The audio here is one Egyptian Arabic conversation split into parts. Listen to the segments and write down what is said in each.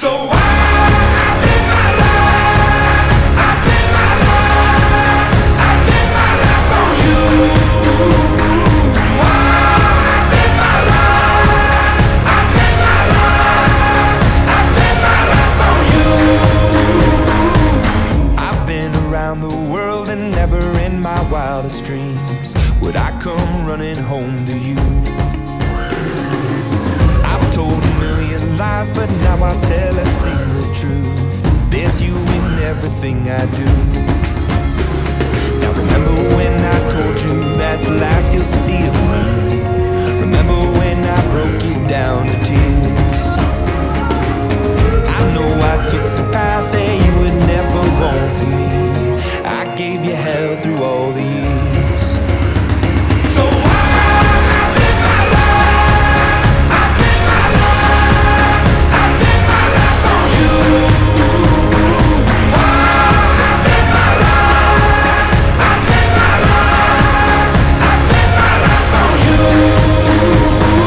So I, I live my life, I live my life, I live my life on you. I live my life, I live my life, I live my life on you. I've been around the world and never in my wildest dreams would I come running home to you. I've told a million lies, but now I tell a single truth. There's you in everything I do. Now remember when I told you that's the last you'll see of me. Remember when I broke you down to tears. I know I took the path that you would never want for me. I gave you hell through all the years. So I, I live my life, I live my life, I live my life on you. I live my life, I live my life, I live my life on you.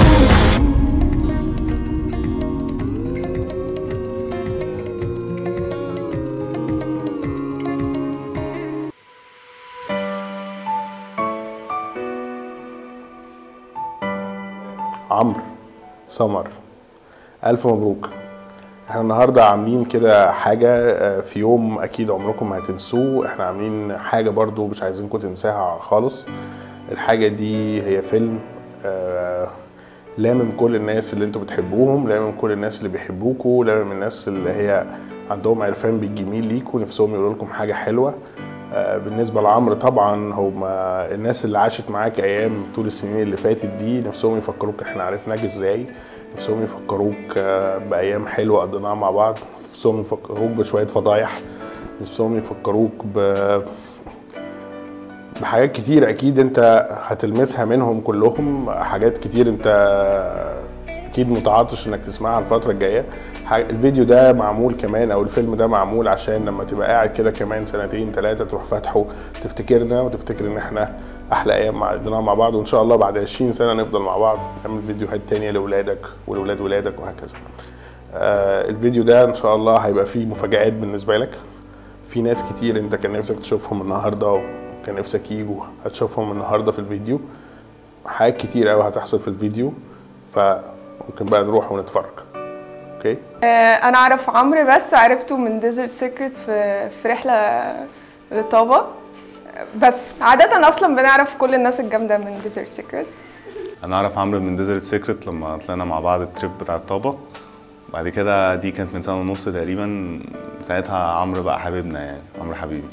عمرو سمر الف مبروك احنا النهارده عاملين كده حاجه آه، في يوم اكيد عمركم ما هتنسوه احنا عاملين حاجه برضو مش عايزينكم تنساها خالص الحاجه دي هي فيلم آه، لامم كل الناس اللي انتوا بتحبوهم لامم كل الناس اللي بيحبوكوا لامم الناس اللي هي عندهم عرفان بالجميل ليكوا نفسهم يقولوا لكم حاجه حلوه آه، بالنسبه لعمرو طبعا هم الناس اللي عاشت معاك ايام طول السنين اللي فاتت دي نفسهم يفكروك احنا عرفناك ازاي نفسهم يفكروك آه، بايام حلوه قضيناها مع بعض نفسهم يفكروك بشويه فضايح نفسهم يفكروك ب بحاجات كتير اكيد انت هتلمسها منهم كلهم حاجات كتير انت اكيد متعاطش انك تسمعها الفتره الجايه ح- الفيديو ده معمول كمان او الفيلم ده معمول عشان لما تبقى قاعد كده كمان سنتين ثلاثه تروح فاتحه تفتكرنا وتفتكر ان احنا احلى ايام قضيناها مع بعض وان شاء الله بعد 20 سنه نفضل مع بعض نعمل فيديوهات تانية لاولادك ولولاد ولادك وهكذا آه الفيديو ده ان شاء الله هيبقى فيه مفاجآت بالنسبه لك في ناس كتير انت كان نفسك تشوفهم النهارده وكان نفسك يجوا هتشوفهم النهارده في الفيديو حاجات كتير قوي هتحصل في الفيديو فممكن بقى نروح ونتفرج اوكي آه، انا اعرف عمرو بس عرفته من ديزرت سيكريت في في رحله لطابا بس عاده اصلا بنعرف كل الناس الجامده من ديزرت سيكريت انا اعرف عمرو من ديزرت سيكريت لما طلعنا مع بعض التريب بتاع طابا بعد كده دي كانت من سنه ونص تقريبا ساعتها عمرو بقى حبيبنا يعني عمرو حبيبي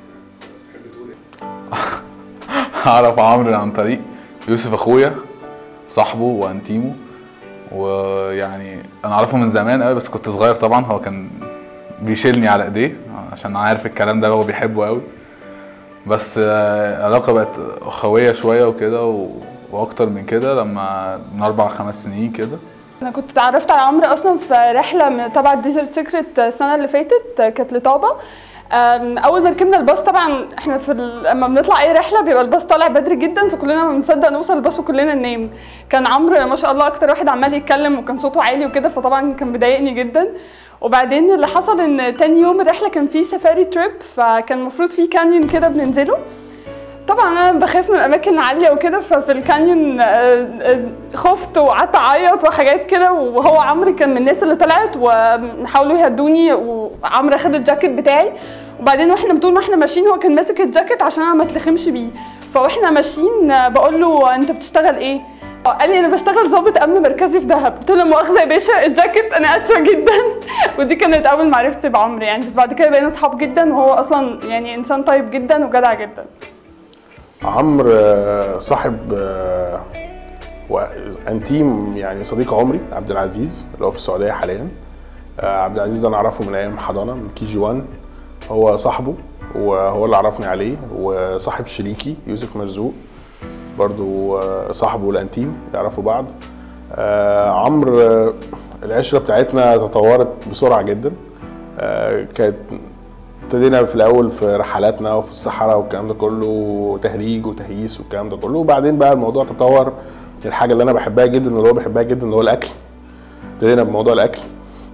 اعرف عمرو عن طريق يوسف اخويا صاحبه وانتيمو ويعني انا اعرفه من زمان قوي بس كنت صغير طبعا هو كان بيشيلني على ايديه عشان عارف الكلام ده هو بيحبه قوي بس آه، العلاقه بقت اخويه شويه وكده و... واكتر من كده لما من اربع خمس سنين كده انا كنت اتعرفت على عمرو اصلا في رحله من تبع الديزرت سيكريت السنه اللي فاتت كانت لطابا أم، اول ما ركبنا الباص طبعا احنا في ال... لما بنطلع اي رحله بيبقى الباص طالع بدري جدا فكلنا ما بنصدق نوصل الباص وكلنا ننام كان عمرو ما شاء الله اكتر واحد عمال يتكلم وكان صوته عالي وكده فطبعا كان بيضايقني جدا وبعدين اللي حصل ان تاني يوم الرحله كان فيه سفاري تريب فكان المفروض فيه كانيون كده بننزله طبعا انا بخاف من الاماكن العاليه وكده ففي الكانيون آه، آه، خفت وقعدت اعيط وحاجات كده وهو عمرو كان من الناس اللي طلعت وحاولوا يهدوني وعمرو خد الجاكيت بتاعي وبعدين واحنا طول ما احنا ماشيين هو كان ماسك الجاكيت عشان انا ما اتلخمش بيه فواحنا ماشيين آه، بقول له انت بتشتغل ايه قال لي انا بشتغل ضابط امن مركزي في دهب قلت له مؤاخذه يا باشا الجاكيت انا اسفه جدا ودي كانت اول معرفتي بعمرو يعني بس بعد كده بقينا اصحاب جدا وهو اصلا يعني انسان طيب جدا وجدع جدا عمرو آه، صاحب آه، وانتيم يعني صديق عمري عبد العزيز اللي هو في السعوديه حاليا آه، عبد العزيز ده انا اعرفه من ايام حضانه من كي جي 1 هو صاحبه وهو اللي عرفني عليه وصاحب شريكي يوسف مرزوق برضو آه، صاحبه الانتيم يعرفوا بعض آه، عمرو آه، العشره بتاعتنا تطورت بسرعه جدا آه، كانت ابتدينا في الاول في رحلاتنا وفي الصحراء والكلام ده كله تهريج وتهييس والكلام ده كله وبعدين بقى الموضوع تطور الحاجه اللي انا بحبها جدا واللي هو بيحبها جدا اللي هو الاكل ابتدينا بموضوع الاكل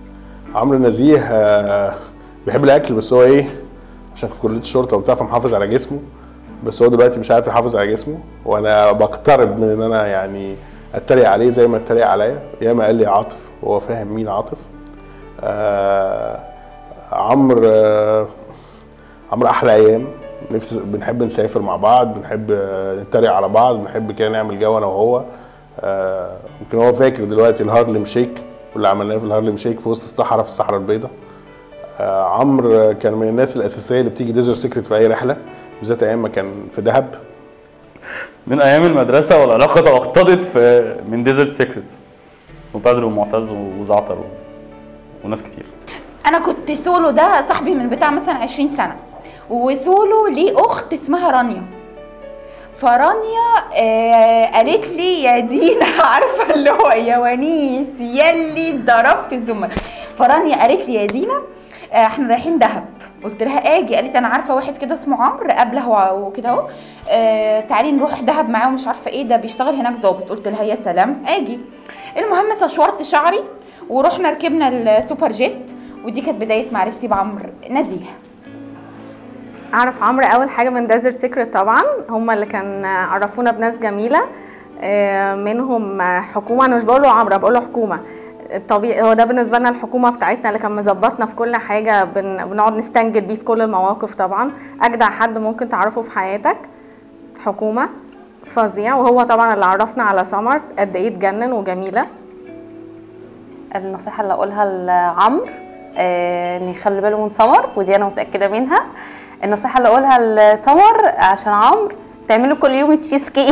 عمرو نزيه آه، بيحب الاكل بس هو ايه عشان في كليه الشرطه وبتاع فمحافظ على جسمه بس هو دلوقتي مش عارف يحافظ على جسمه وانا بقترب من ان انا يعني اتريق عليه زي ما اتريق عليا ياما قال لي عاطف هو فاهم مين عاطف آه عمرو آه عمرو احلى ايام نفسي بنحب نسافر مع بعض بنحب آه، نتريق على بعض بنحب كده نعمل جو انا وهو آه، يمكن هو فاكر دلوقتي الهارلم شيك واللي عملناه في الهارلم شيك في وسط الصحراء في الصحراء البيضاء آه، عمرو كان من الناس الاساسيه اللي بتيجي ديزر سيكريت في اي رحله بالذات ايام ما كان في دهب من ايام المدرسه والعلاقه توطدت في من ديزرت سيكريتس وبدر ومعتز وزعتر و... وناس كتير انا كنت سولو ده صاحبي من بتاع مثلا 20 سنه وسولو ليه اخت اسمها رانيا فرانيا آه قالت لي يا دينا عارفه اللي هو يا ونيس يلي ضربت الزمر فرانيا قالت لي يا دينا آه احنا رايحين دهب قلت لها اجي قالت انا عارفه واحد كده اسمه عمرو قبله وكده اهو آه تعالي نروح دهب معاه ومش عارفه ايه ده بيشتغل هناك ظابط قلت لها يا سلام اجي المهم سشورت شعري ورحنا ركبنا السوبر جيت ودي كانت بدايه معرفتي بعمرو نزيه اعرف عمرو اول حاجه من ديزرت سيكريت طبعا هم اللي كان عرفونا بناس جميله آه، منهم حكومه انا مش بقول له عمرو بقول له حكومه طبيعي هو ده بالنسبه لنا الحكومه بتاعتنا اللي كان مظبطنا في كل حاجه بن... بنقعد نستنجد بيه في كل المواقف طبعا اجدع حد ممكن تعرفه في حياتك حكومه فظيع وهو طبعا اللي عرفنا على سمر قد ايه تجنن وجميله النصيحة اللي أقولها لعمرو آه، إن يخلي باله من سمر ودي أنا متأكدة منها النصيحة اللي أقولها لسمر عشان عمرو تعملوا كل يوم تشيز كيك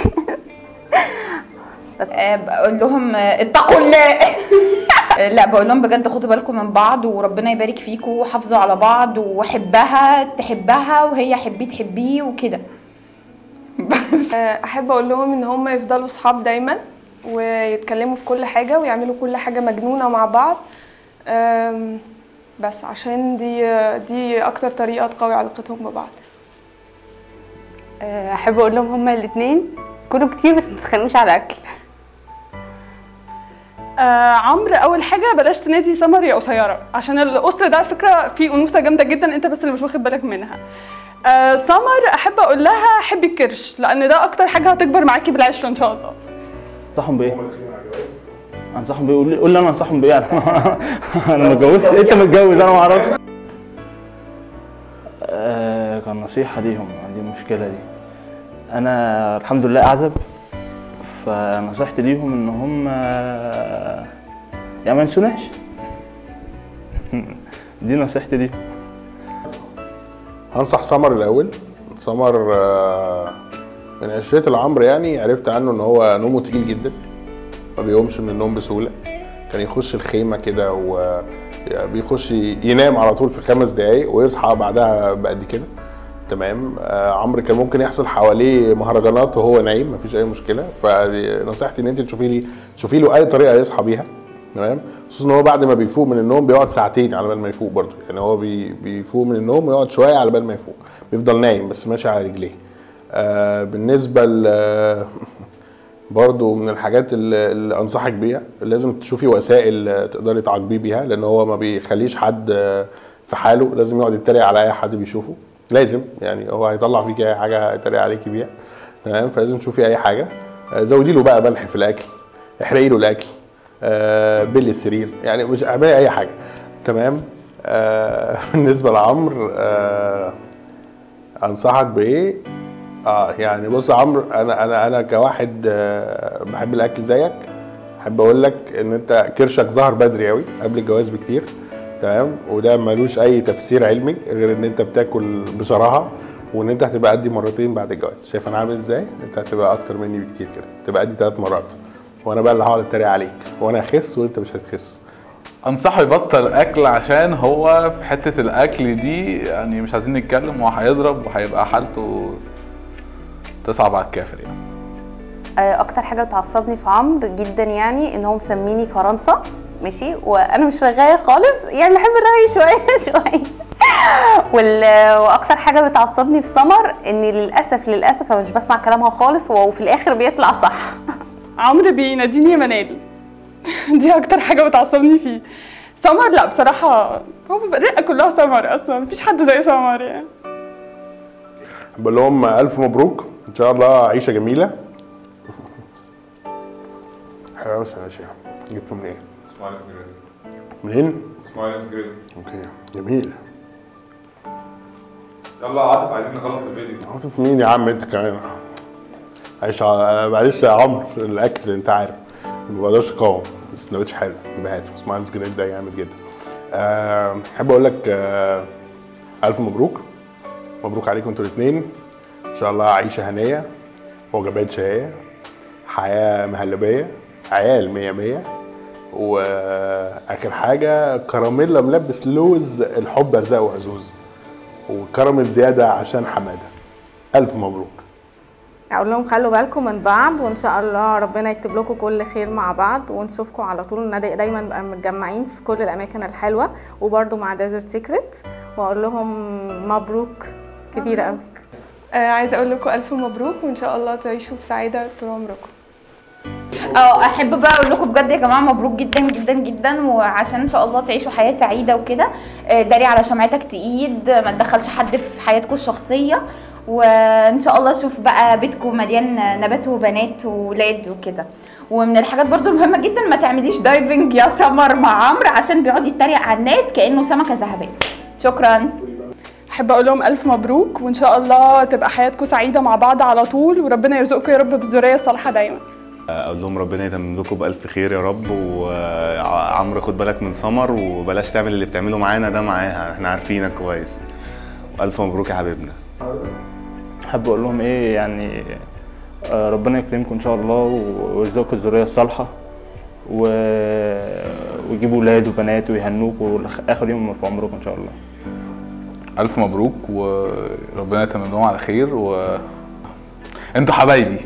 آه، بقول لهم آه، اتقوا الله آه، لا بقول لهم بجد خدوا بالكم من بعض وربنا يبارك فيكم وحافظوا على بعض وحبها تحبها وهي حبيه تحبيه وكده آه، احب اقول لهم ان هم يفضلوا صحاب دايما ويتكلموا في كل حاجه ويعملوا كل حاجه مجنونه مع بعض آم، بس عشان دي دي اكتر طريقه تقوي علاقتهم ببعض احب اقول لهم هما الاثنين كلوا كتير بس ما تتخانقوش على الاكل آه عمرو اول حاجه بلاش تنادي سمر يا قصيره عشان الاسره ده على فكره فيه انوثه جامده جدا انت بس اللي مش واخد بالك منها آه سمر احب اقول لها حبي الكرش لان ده اكتر حاجه هتكبر معاكي بالعشره ان شاء الله انصحهم بايه؟ انصحهم بايه؟ قول لي قول لي انا انصحهم بايه انا انا ما اتجوزت انت متجوز انا ما اعرفش آه كان نصيحه ليهم عندي المشكله دي انا الحمد لله اعزب فنصيحتي ليهم ان هم يعني ما ينسوناش دي نصيحتي ليهم هنصح سمر الاول سمر آه، من عشرة العمر يعني عرفت عنه ان هو نومه تقيل جدا ما بيقومش من النوم بسهوله كان يخش الخيمه كده وبيخش ينام على طول في خمس دقايق ويصحى بعدها بقد كده تمام آه، عمرو كان ممكن يحصل حواليه مهرجانات وهو نايم مفيش اي مشكله فنصيحتي ان انت تشوفي لي تشوفي له اي طريقه يصحى بيها تمام خصوصا ان هو بعد ما بيفوق من النوم بيقعد ساعتين على بال ما يفوق برضه يعني هو بي بيفوق من النوم ويقعد شويه على بال ما يفوق بيفضل نايم بس ماشي على رجليه آه بالنسبه ل برضه من الحاجات اللي, اللي انصحك بيها لازم تشوفي وسائل تقدري تعاقبيه بيها لان هو ما بيخليش حد آه، في حاله لازم يقعد يتريق على اي حد بيشوفه لازم يعني هو هيطلع فيك اي حاجه يتريق عليكي بيها تمام فلازم تشوفي اي حاجه آه، زودي له بقى ملح في الاكل احرقي له الاكل آه، بلي السرير يعني مش اعملي اي حاجه تمام آه، بالنسبه لعمرو آه، انصحك بايه اه يعني بص يا عمرو انا انا انا كواحد آه، بحب الاكل زيك احب اقول لك ان انت كرشك ظهر بدري قوي قبل الجواز بكتير تمام وده ملوش اي تفسير علمي غير ان انت بتاكل بشراهه وان انت هتبقى قدي مرتين بعد الجواز شايف انا عامل ازاي انت هتبقى اكتر مني بكتير كده تبقى قدي ثلاث مرات وانا بقى اللي هقعد اتريق عليك وانا اخس وانت مش هتخس انصحه يبطل اكل عشان هو في حته الاكل دي يعني مش عايزين نتكلم وهيضرب وهيبقى حالته تصعب على الكافر يعني آه، اكتر حاجه بتعصبني في عمرو جدا يعني ان هو مسميني فرنسا ماشي وانا مش رغايه خالص يعني بحب الرغي شويه شويه وال... واكتر حاجه بتعصبني في سمر ان للاسف للاسف انا مش بسمع كلامها خالص وفي الاخر بيطلع صح عمرو بيناديني يا منال دي اكتر حاجه بتعصبني فيه سمر لا بصراحه هو الرقه كلها سمر اصلا مفيش حد زي سمر يعني بقول لهم الف مبروك ان شاء الله عيشه جميله حلو قوي يا شيخ جبته منين؟ سمايلز جريل منين؟ سمايلز جريل اوكي جميل يلا يا عاطف عايزين نخلص الفيديو عاطف مين يا عم انت كمان معلش ع- معلش يا عمرو الاكل انت عارف ما بقدرش اقاوم السندوتش حلو بهات سمايلز جريد ده جامد جدا أه احب اقول لك أه الف مبروك مبروك عليكم انتوا الاثنين ان شاء الله عيشه هنيه وجبات شهيه حياه مهلبيه عيال مية مية واخر حاجه كراميلا ملبس لوز الحب ارزاق وعزوز وكراميل زياده عشان حماده الف مبروك اقول لهم خلوا بالكم من بعض وان شاء الله ربنا يكتب لكم كل خير مع بعض ونشوفكم على طول نادي دايما نبقى متجمعين في كل الاماكن الحلوه وبرده مع ديزرت سيكريت واقول لهم مبروك كبيره قوي آه عايزه اقول لكم الف مبروك وان شاء الله تعيشوا بسعاده طول عمركم اه احب بقى اقول لكم بجد يا جماعه مبروك جدا جدا جدا وعشان ان شاء الله تعيشوا حياه سعيده وكده آه، داري على شمعتك تقيد ما تدخلش حد في حياتكم الشخصيه وان شاء الله اشوف بقى بيتكم مليان نبات وبنات وولاد وكده ومن الحاجات برضو المهمه جدا ما تعمليش دايفنج يا سمر مع عمرو عشان بيقعد يتريق على الناس كانه سمكه ذهبيه شكرا احب اقول لهم الف مبروك وان شاء الله تبقى حياتكم سعيده مع بعض على طول وربنا يرزقكم يا رب بالذريه الصالحه دايما اقول لهم ربنا يتمم لكم بالف خير يا رب وعمرو خد بالك من سمر وبلاش تعمل اللي بتعمله معانا ده معاها احنا عارفينك كويس والف مبروك يا حبيبنا احب اقول لهم ايه يعني آه، ربنا يكرمكم ان شاء الله و- ويرزقكم الذريه الصالحه و... ويجيبوا ولاد وبنات ويهنوكوا اخر يوم في عمركم ان شاء الله الف مبروك وربنا يتمم لهم على خير و انتوا حبايبي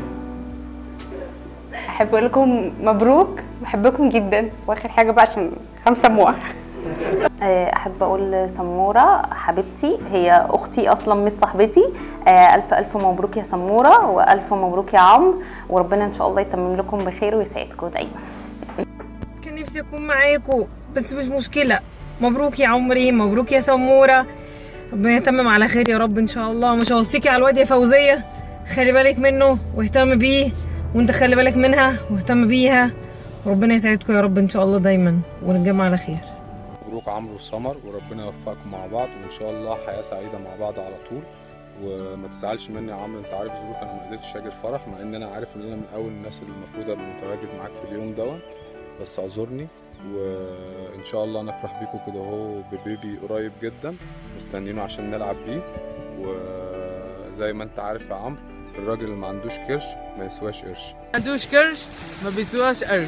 احب اقول لكم مبروك بحبكم جدا واخر حاجه بقى عشان خمسه موح آه، احب اقول سموره حبيبتي هي اختي اصلا مش صاحبتي آه، الف الف مبروك يا سموره والف مبروك يا عمرو وربنا ان شاء الله يتمم لكم بخير ويسعدكم دايما كان نفسي اكون معاكم بس مش مشكله مبروك يا عمري مبروك يا سموره ربنا يتمم على خير يا رب ان شاء الله مش هوصيكي على الواد يا فوزيه خلي بالك منه واهتم بيه وانت خلي بالك منها واهتم بيها وربنا يسعدكم يا رب ان شاء الله دايما ونتجمع على خير مبروك عمرو وسمر وربنا يوفقكم مع بعض وان شاء الله حياه سعيده مع بعض على طول وما تزعلش مني يا عمرو انت عارف ظروف انا ما قدرتش اجي الفرح مع ان انا عارف ان انا من اول الناس اللي المفروض ابقى متواجد معاك في اليوم دون بس اعذرني وان شاء الله نفرح بيكم كده اهو ببيبي قريب جدا مستنيينه عشان نلعب بيه وزي ما انت عارف يا عمرو الراجل اللي ما عندوش كرش ما يسواش قرش ما عندوش كرش ما بيسواش قرش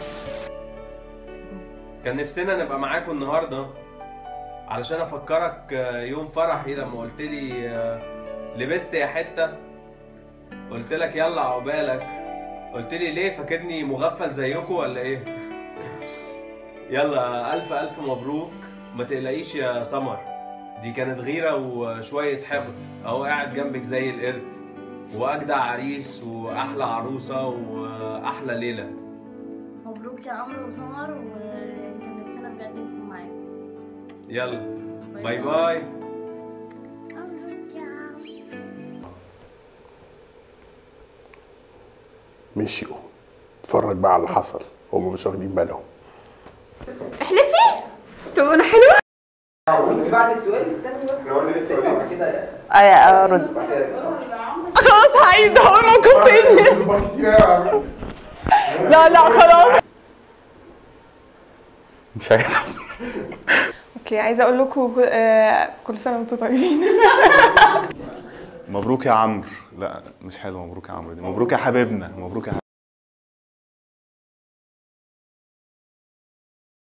كان نفسنا نبقى معاكم النهارده علشان افكرك آه، يوم فرحي لما قلت لي آه، لبست يا حته قلت لك يلا عقبالك قلت لي ليه فاكرني مغفل زيكم ولا ايه يلا الف الف مبروك ما تقلقيش يا سمر دي كانت غيره وشويه حقد اهو قاعد جنبك زي القرد واجدع عريس واحلى عروسه واحلى ليله مبروك يا عمرو وسمر وكان نفسنا بجد نكون معاكم يلا باي باي مشيوا اتفرج بقى على اللي حصل هم مش واخدين بالهم احلفي طب انا حلوه بعد السؤال استنى بس استنى كده ارد خلاص هعيد هقول موقف تاني لا لا خلاص مش عارف اوكي عايزه اقول لكم آه كل سنه وانتم طيبين مبروك يا عمرو لا مش حلو مبروك يا عمرو دي مبروك يا حبيبنا مبروك يا